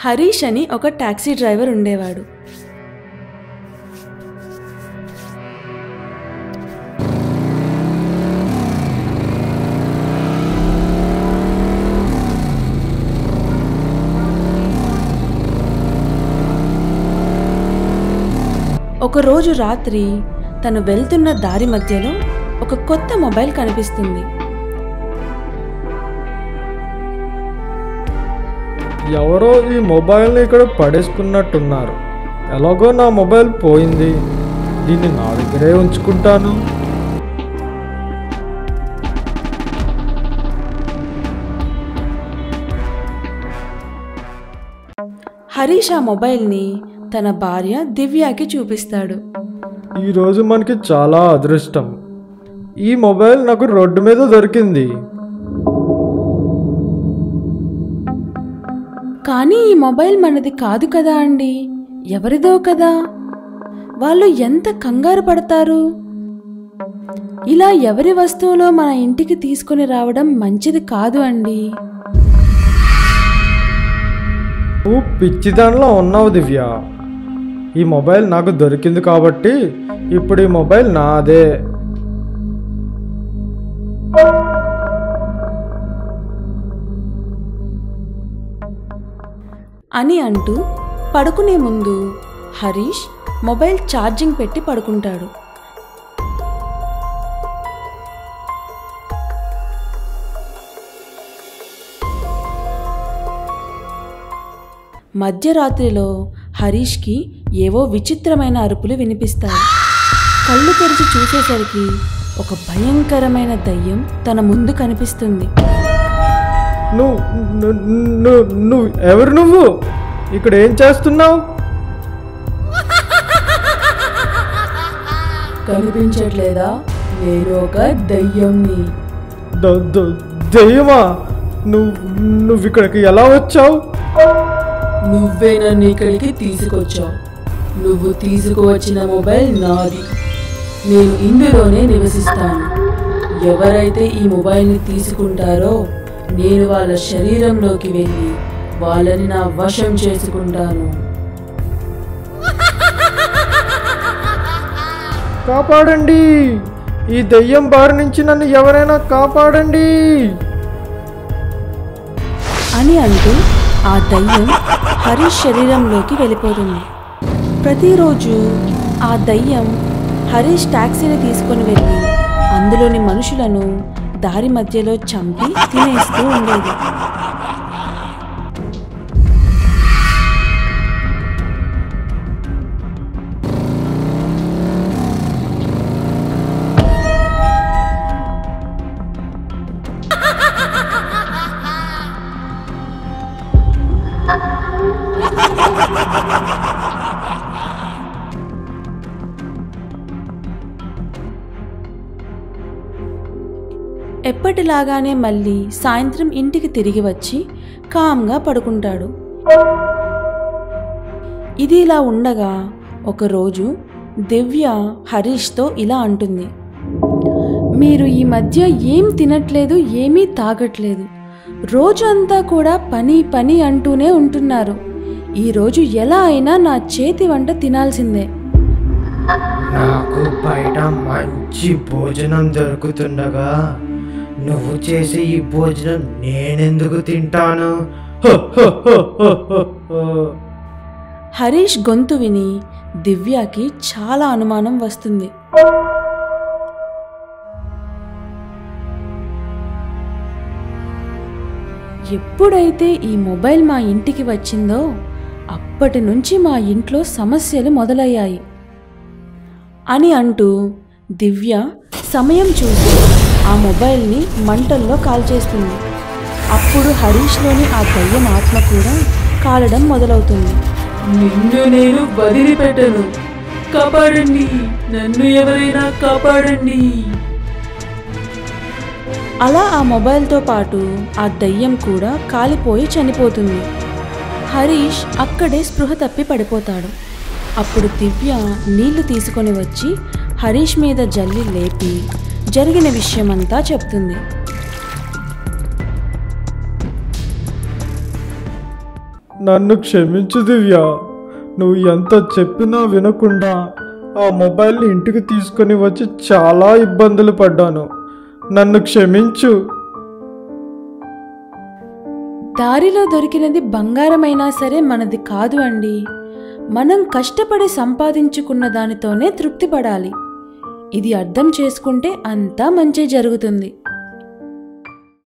హరీష్ అని ఒక taxi driver ఉండేవాడు ఒకరోజు రాత్రి తను వెళ్తున్న దారి మధ్యలో ఒక కొత్త మొబైల్ కనిపిస్తుంది ఎవరో ఈ మొబైల్ని ఇక్కడ పడేసుకున్నట్టున్నారు ఎలాగో నా మొబైల్ పోయింది దీన్ని నా దగ్గరే ఉంచుకుంటాను హరీష్ ఆ మొబైల్ని తన భార్య దివ్యాకి చూపిస్తాడు ఈరోజు మనకి చాలా అదృష్టం ఈ మొబైల్ నాకు రోడ్డు మీద దొరికింది కానీ ఈ మొబైల్ మనది కాదు కదా అండి ఎవరిదో కదా వాళ్ళు ఎంత కంగారు పడతారు ఇలా ఎవరి వస్తువులో మన ఇంటికి తీసుకొని రావడం మంచిది కాదు అండి నువ్వు పిచ్చిదానిలో ఉన్నావు దివ్య ఈ మొబైల్ నాకు దొరికింది కాబట్టి ఇప్పుడు ఈ మొబైల్ నాదే అని అంటూ పడుకునే ముందు హరీష్ మొబైల్ ఛార్జింగ్ పెట్టి పడుకుంటాడు మధ్యరాత్రిలో హరీష్కి ఏవో విచిత్రమైన అరుపులు వినిపిస్తాయి కళ్ళు తెరిచి చూసేసరికి ఒక భయంకరమైన దయ్యం తన ముందు కనిపిస్తుంది నువ్వు ను- ను- నువ్వు ఎవరు నువ్వు ఇక్కడ ఏం చేస్తున్నావు కనిపించట్లేదా నేను ఒక దయ్యంని ద- ద- దెయ్యమా నువ్వు నువ్వు ఇక్కడికి ఎలా వచ్చావు నువ్వే నన్ను ఇక్కడికి తీసుకొచ్చావు నువ్వు తీసుకువచ్చిన మొబైల్ నాది నేను ఇందులోనే నివసిస్తాను ఎవరైతే ఈ మొబైల్ని తీసుకుంటారో నేను వాళ్ళ శరీరంలోకి వెళ్ళి వాళ్ళని నా వశం చేసుకుంటాను కాపాడండి ఈ దెయ్యం బారి నుంచి నన్ను ఎవరైనా కాపాడండి అని అంటూ ఆ దయ్యం హరీష్ శరీరంలోకి వెళ్ళిపోతుంది ప్రతిరోజు ఆ దయ్యం హరీష్ టాక్సీని తీసుకొని వెళ్ళి అందులోని మనుషులను దారి మధ్యలో చంపి తినేస్తూ ఉండేది ఎప్పటిలాగానే మళ్ళీ సాయంత్రం ఇంటికి తిరిగి వచ్చి కామ్గా పడుకుంటాడు ఇది ఇలా ఉండగా ఒకరోజు దివ్య హరీష్తో ఇలా అంటుంది మీరు ఈ మధ్య ఏం తినట్లేదు ఏమీ తాగట్లేదు రోజు అంతా కూడా పని పని అంటూనే ఉంటున్నారు ఈరోజు ఎలా అయినా నా చేతి వంట తినాల్సిందే నాకు బయట మంచి భోజనం దొరుకుతుండగా నువ్వు చేసే ఈ భోజనం నేనెందుకు తింటాను హో, హో, హో, హో, హో, హో. హరీష్ గొంతు విని దివ్యకి చాలా అనుమానం వస్తుంది ఎప్పుడైతే ఈ మొబైల్ మా ఇంటికి వచ్చిందో అప్పటి నుంచి మా ఇంట్లో సమస్యలు మొదలయ్యాయి అని అంటూ దివ్య సమయం చూసి ఆ మొబైల్ని మంటల్లో కాల్చేస్తుంది అప్పుడు హరీష్లోని ఆ దయ్యం ఆత్మ కూడా కాలడం మొదలవుతుంది నిన్ను నేను వదిలిపెట్టను కాపాడండి నన్ను ఎవరైనా కాపాడండి అలా ఆ మొబైల్తో పాటు ఆ దయ్యం కూడా కాలిపోయి చనిపోతుంది హరీష్ అక్కడే స్పృహ తప్పి పడిపోతాడు అప్పుడు దివ్య నీళ్లు తీసుకొని వచ్చి హరీష్ మీద జల్లి లేపి జరిగిన విషయమంతా చెప్తుంది నన్ను క్షమించు దివ్య నువ్వు ఎంత చెప్పినా వినకుండా ఆ మొబైల్ని ఇంటికి తీసుకొని వచ్చి చాలా ఇబ్బందులు పడ్డాను నన్ను క్షమించు దారిలో దొరికినది బంగారమైనా సరే మనది కాదు అండి మనం కష్టపడి సంపాదించుకున్న దానితోనే తృప్తి పడాలి ఇది అర్థం చేసుకుంటే అంతా మంచి జరుగుతుంది